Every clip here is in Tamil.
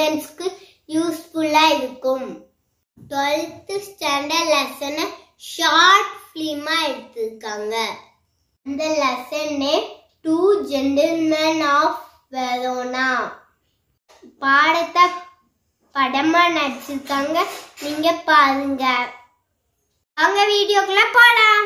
ஸ்டூடெண்ட்ஸ்க்கு யூஸ்ஃபுல்லா இருக்கும் டுவெல்த் ஸ்டாண்டர்ட் லெசனை ஷார்ட் ஃபிலிமா எடுத்திருக்காங்க அந்த lesson name two gentlemen of Verona பாடத்தை படமா நடிச்சிருக்காங்க நீங்க பாருங்க அவங்க வீடியோக்குள்ள போலாம்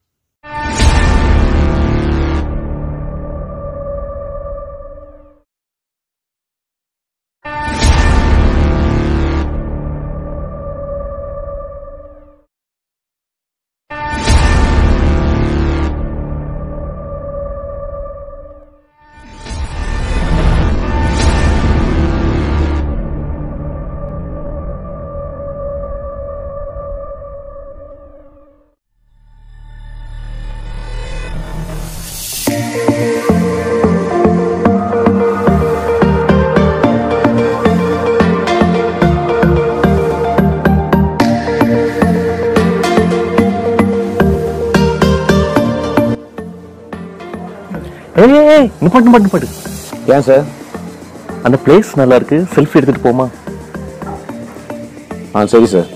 ஏய் ஏய், ஏய் நிப்பாட்டு நிப்பாட்டு நிப்பாட்டு ஏன் சார் அந்த பிளேஸ் நல்லா இருக்கு செல்ஃபி எடுத்துட்டு போமா ஆ சரி சார்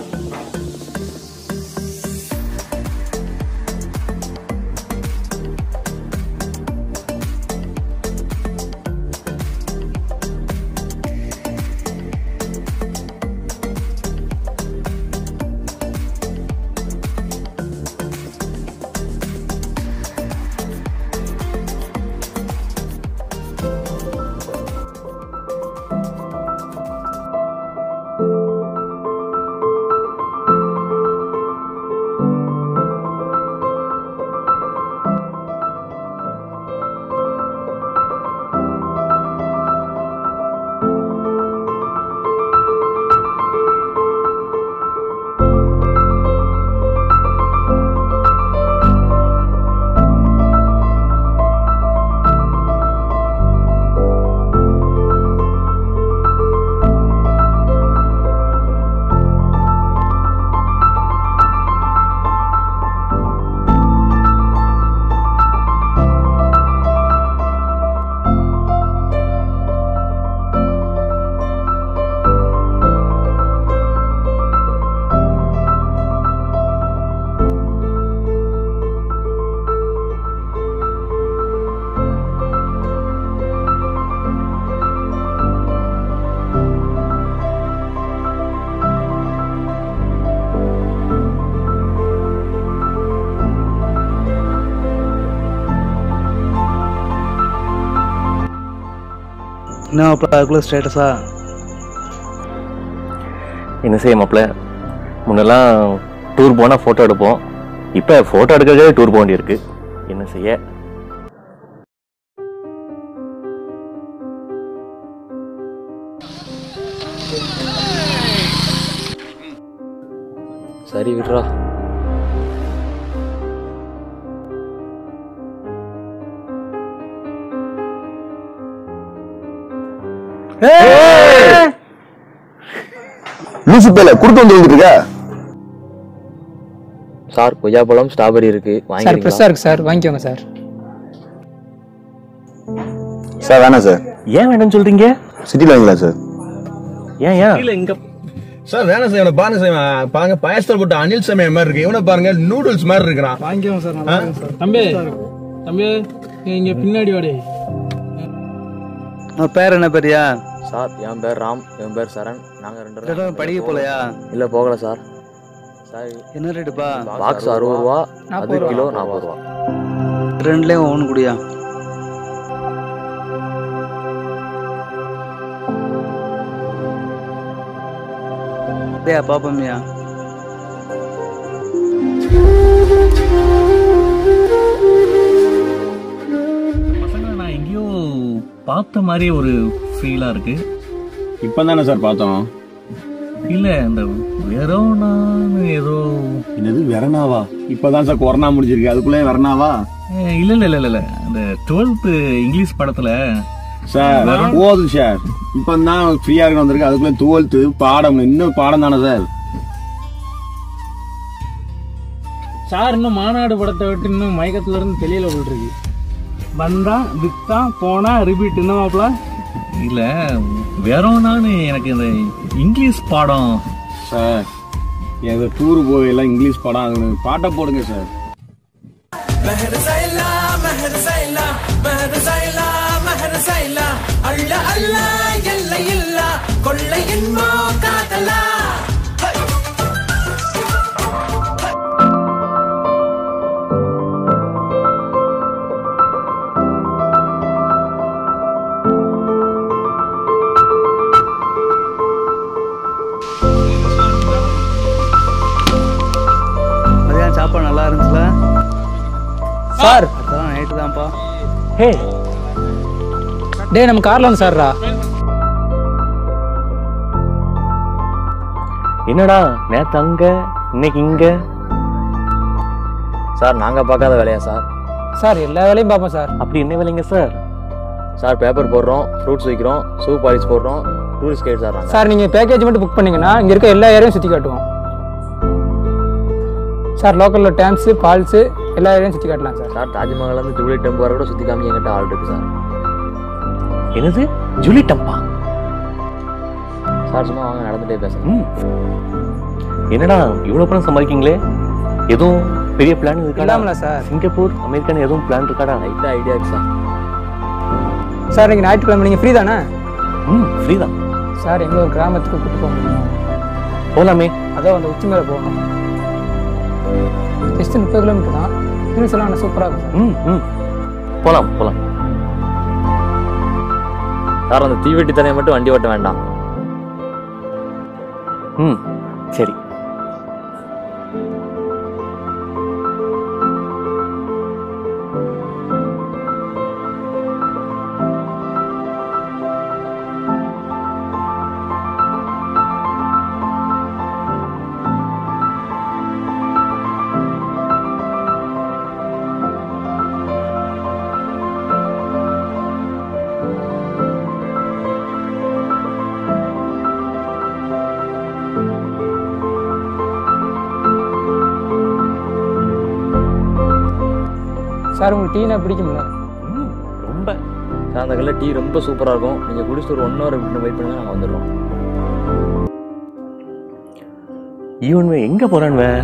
என்ன அதுக்குள்ள ஸ்டேட்டஸா என்ன செய்ய மாப்ள முன்னெல்லாம் டூர் போனால் ஃபோட்டோ எடுப்போம் இப்போ ஃபோட்டோ எடுக்கிறதே டூர் போக வேண்டியிருக்கு என்ன செய்ய சரி விட்றா லூசு பேல குடுத்து வந்து இருக்க சார் கொய்யாப்பழம் ஸ்ட்ராபெரி இருக்கு சார் வாங்கிக்கிறீங்களா ஃப்ரெஷ்ஷாக இருக்கு சார் வாங்கிக்கோங்க சார் சார் வேணாம் சார் ஏன் வேணும்னு சொல்றீங்க சிட்டில வாங்கிக்கலாம் சார் ஏன் ஏன் சார் வேணாம் சார் இவனை பாருங்க சார் இவன் பாருங்க பாயசத்தில் போட்டு அனில் சமயம் மாதிரி இருக்கு இவனை பாருங்க நூடுல்ஸ் மாதிரி இருக்கிறான் வாங்கிக்கோங்க சார் நல்லா இருக்கு சார் தம்பி தம்பி இங்க பின்னாடி வாடி உன் பேர் என்ன பேரியா சார் என் பேர் ராம் என் பேர் சரண் நாங்க ரெண்டு பேரும் ரெண்டும் படிக்க போலையா இல்ல போகல சார் சார் என்ன ரேட்டுப்பா பாக்ஸ் அறுபது ரூபா அது நாற்பது ரூபா. கிலோ நாற்பது ரூபா ரெண்டுலயும் ஒன்று குடியா அப்படியா பாப்போம்யா பசங்களை நான் எங்கேயோ பார்த்த மாதிரி ஒரு ஃபீலா இருக்கு இப்போ தானே சார் பார்த்தோம் இல்ல இந்த வெரோனான்னு ஏதோ என்னது வெரணாவா இப்பதான் சார் கொரோனா முடிஞ்சிருக்கு அதுக்குள்ளே வெரணாவா அஹ் இல்ல இல்ல இல்ல இல்ல இல்ல அந்த டுவெல்த் இங்கிலீஷ் படத்துல சார் போதும் சார் இப்போ தான் ஃப்ரீயா இருக்க வந்திருக்கு அதுக்குள்ளே டுவெல்த்து பாடம் இன்னும் பாடம் தானே சார் சார் இன்னும் மாநாடு படத்தை விட்டு இன்னும் மயக்கத்துல இருந்து தெளியல போல் இருக்கு வந்தான் வித்தான் போனா ரிப்பீட் என்ன மாப்பிள இல்ல வேற ஒன்னான்னு எனக்கு இந்த இங்கிலீஷ் பாடம் சார் எங்க டூர் போயெல்லாம் இங்கிலீஷ் படம் அது பாட்டை போடுங்க சார் மதியானம் சாப்பாடு நல்லா இருந்துச்சுல சார் அதெல்லாம் நைட்டு தான்ப்பா ஹே டேய் நம்ம கார்ல வந்து சார்ரா என்னடா நேத்து அங்க இன்னைக்கு இங்க சார் நாங்கள் பார்க்காத வேலையா சார் சார் எல்லா வேலையும் பார்ப்போம் சார் அப்படி என்ன வேலைங்க சார் சார் பேப்பர் போடுறோம் ஃப்ரூட்ஸ் வைக்கிறோம் ஷூ பாலிஷ் போடுறோம் டூரிஸ்ட் கைட் சார் நாங்கள் சார் நீங்கள் பேக்கேஜ் மட்டும் புக் பண்ணீங்கன்னா இங்கே இருக்க எல்லா ஏரியாவும் சுற்றி காட்டுவோம் சார் லோக்கலில் டேம்ஸு ஃபால்ஸு எல்லா ஏரியாவும் சுற்றி காட்டலாம் சார் சார் தாஜ்மஹால்லேருந்து ஜூலி டெம்போ வரை கூட சுற்றி காமிக்க எங்கிட்ட ஆள் இருக்கு சார் என்னது ஜூலி டம்பா சார் சும்மா வாங்க நடந்துட்டே பேசுகிறேன் ம். என்னடா இவ்வளவு பணம் சம்பாதிக்கீங்களே எதுவும் பெரிய பிளான் இருக்காடா இல்லாமல சார் சிங்கப்பூர் அமெரிக்கான்னு எதுவும் பிளான் இருக்காடா லைட்டாக ஐடியா இருக்கு சார் சார் இன்னைக்கு ஞாயிற்றுக்கிழமை நீங்கள் ஃப்ரீ தானே ம் ஃப்ரீ தான் சார் எங்க ஒரு கிராமத்துக்கு கூட்டு போக முடியுமா போலாமே அதான் அந்த உச்சி மேலே போகணும் ஜஸ்ட் முப்பது கிலோமீட்டர் தான் ஹில்ஸ் எல்லாம் சூப்பராக இருக்கும் ம் ம் போலாம் போலாம் சார் அந்த தீவெட்டி தனையை மட்டும் வண்டி ஓட்ட வேண்டாம் ம் சரி சார் உங்களுக்கு டீனா பிடிக்கும்ல ம் ரொம்ப சார் அந்த கல்ல டீ ரொம்ப சூப்பராக இருக்கும் நீங்கள் குடிச்சிட்டு ஒரு ஒன் ஹவர் வெயிட் பண்ணுங்க நாங்கள் வந்துடுறோம் இவன் எங்க போறான் வே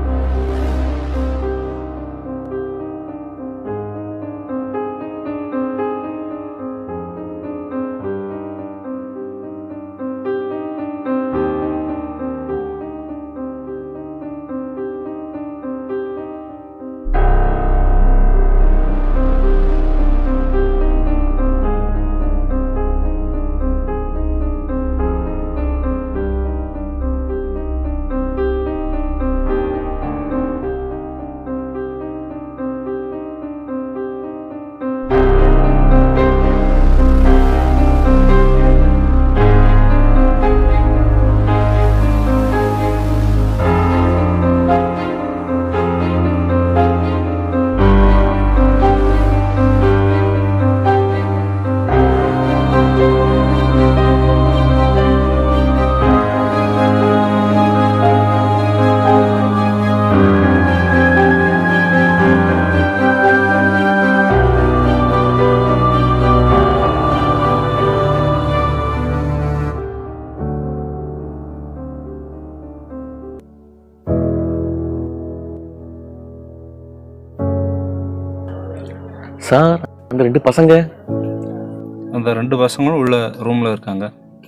சார் அந்த ரெண்டு பசங்க அந்த ரெண்டு பசங்களும் உள்ள ரூம்ல இருக்காங்க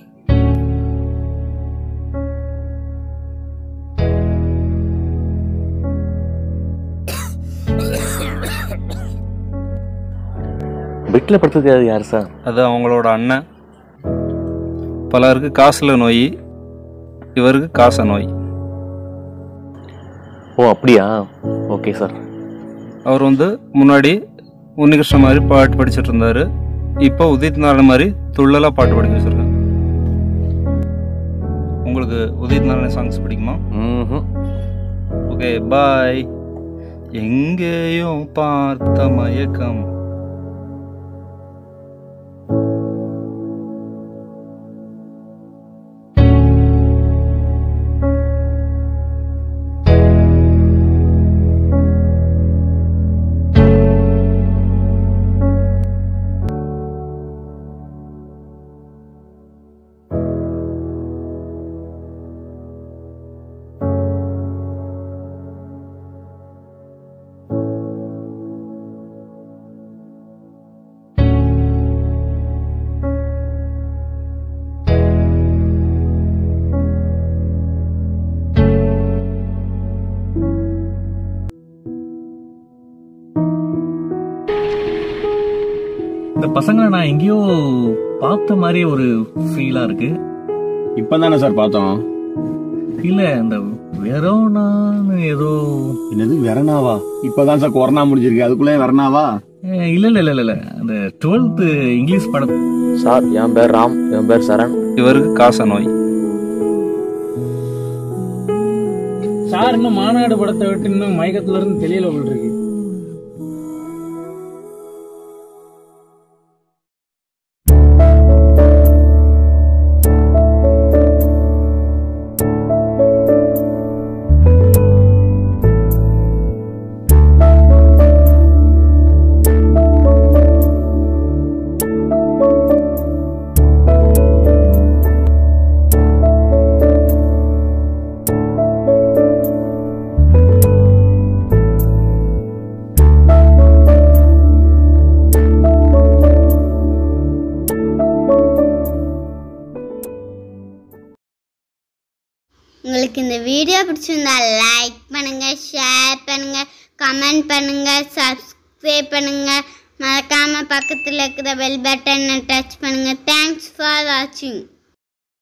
பெட்ல படுத்தது யாரு- யாரு சார் அது அவங்களோட அண்ணன் பலருக்கு காசுல நோய் இவருக்கு காச நோய் ஓ அப்படியா ஓகே சார் அவர் வந்து முன்னாடி உன்னிகிருஷ்ணன் மாதிரி பாட்டு படிச்சிட்டு இருந்தாரு இப்போ உதித் நாராயண் மாதிரி துள்ளலா பாட்டு படிக்க வச்சிருக்காங்க உங்களுக்கு உதித் நாராயண் சாங்ஸ் பிடிக்குமா ம்ஹும். ஓகே பாய் எங்கேயும் பார்த்த மயக்கம் பசங்களை நான் எங்கேயோ பார்த்த மாதிரி ஒரு ஃபீலா இருக்கு இப்பதானே சார் பார்த்தோம் இல்ல இந்த வெரோனான்னு ஏதோ என்னது வெரணாவா இப்பதான் சார் கொரோனா முடிஞ்சிருக்கு அதுக்குள்ளே வெரணாவா அஹ், இல்ல இல்ல இல்ல இல்ல, இல்ல அந்த டுவெல்த் இங்கிலீஷ் படம் சார் என் பேர் ராம் என் பேர் சரண் இவருக்கு காச நோய் சார் இன்னும் மாநாடு படத்தை விட்டு இன்னும் மயக்கத்துல இருந்து தெரியல போல் இருக்கு உங்களுக்கு இந்த வீடியோ பிடிச்சிருந்தா லைக் பண்ணுங்க ஷேர் பண்ணுங்க கமெண்ட் பண்ணுங்க சப்ஸ்கிரைப் பண்ணுங்க மறக்காம பக்கத்தில் இருக்கிற பெல் பட்டனை டச் பண்ணுங்க தேங்க்ஸ் ஃபார் வாட்சிங்